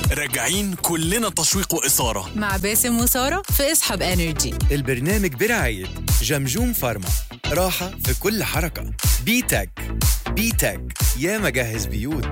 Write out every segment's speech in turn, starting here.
راجعين كلنا تشويق وإثارة مع باسم وسارة في اسحب انرجي البرنامج برعاية جمجوم فارما راحة في كل حركة بيتك بيتك يا مجهز بيوت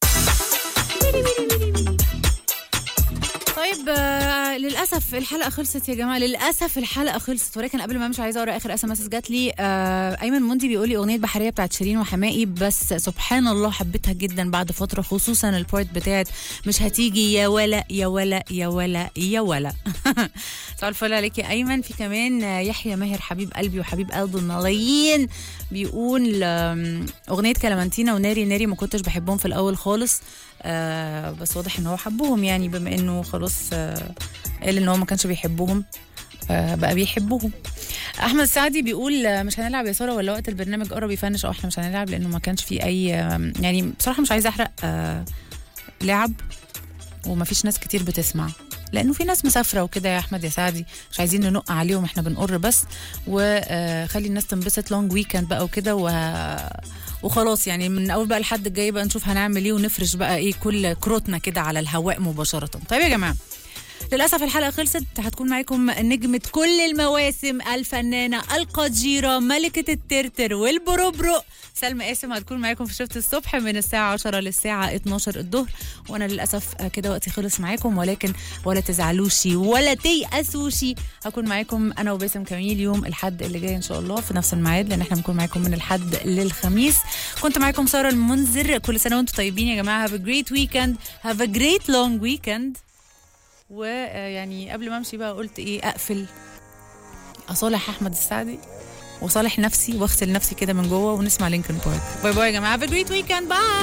طيب آه للاسف الحلقه خلصت يا جماعه للاسف الحلقه خلصت ولكن قبل ما امشي عايزه اقرا اخر اس ام اس جات لي آه ايمن موندي بيقول لي اغنيه بحريه بتاعت شيرين وحمائي بس سبحان الله حبيتها جدا بعد فتره خصوصا البارت بتاعت مش هتيجي يا ولا يا ولا يا ولا يا ولا صباح الفل عليك يا ايمن في كمان آه، يحيى ماهر حبيب قلبي وحبيب قلب الملايين بيقول آم، اغنيه كلامنتينا وناري ناري ما كنتش بحبهم في الاول خالص آه بس واضح ان هو حبهم يعني بما انه خلاص آه قال ان هو ما كانش بيحبهم آه بقى بيحبوهم احمد السعدي بيقول آه، مش هنلعب يا ساره ولا وقت البرنامج قرب يفنش او احنا مش هنلعب لانه ما كانش في اي آه، يعني بصراحه مش عايزه احرق آه لعب وما فيش ناس كتير بتسمع لانه في ناس مسافره وكده يا احمد يا سعدي مش عايزين ننق عليهم احنا بنقر بس وخلي الناس تنبسط لونج ويكند بقى وكده و وخلاص يعني من اول بقى لحد الجاي بقى نشوف هنعمل ايه ونفرش بقى ايه كل كروتنا كده على الهواء مباشره طيب يا جماعه للاسف الحلقه خلصت هتكون معاكم نجمه كل المواسم الفنانه القديره ملكه الترتر والبروبرو سلمى قاسم هتكون معاكم في شفت الصبح من الساعه 10 للساعه 12 الظهر وانا للاسف آه، كده وقتي خلص معاكم ولكن ولا تزعلوشي ولا تيأسوشي هكون معاكم انا وباسم كميل يوم الحد اللي جاي ان شاء الله في نفس الميعاد لان احنا بنكون معاكم من الحد للخميس كنت معاكم ساره المنذر كل سنه وانتم طيبين يا جماعه have a great weekend have a great long weekend ويعني قبل ما امشي بقى قلت ايه اقفل اصالح احمد السعدي وصالح نفسي واغسل نفسي كده من جوه ونسمع لينكن بارك باي باي يا جماعه have a great weekend bye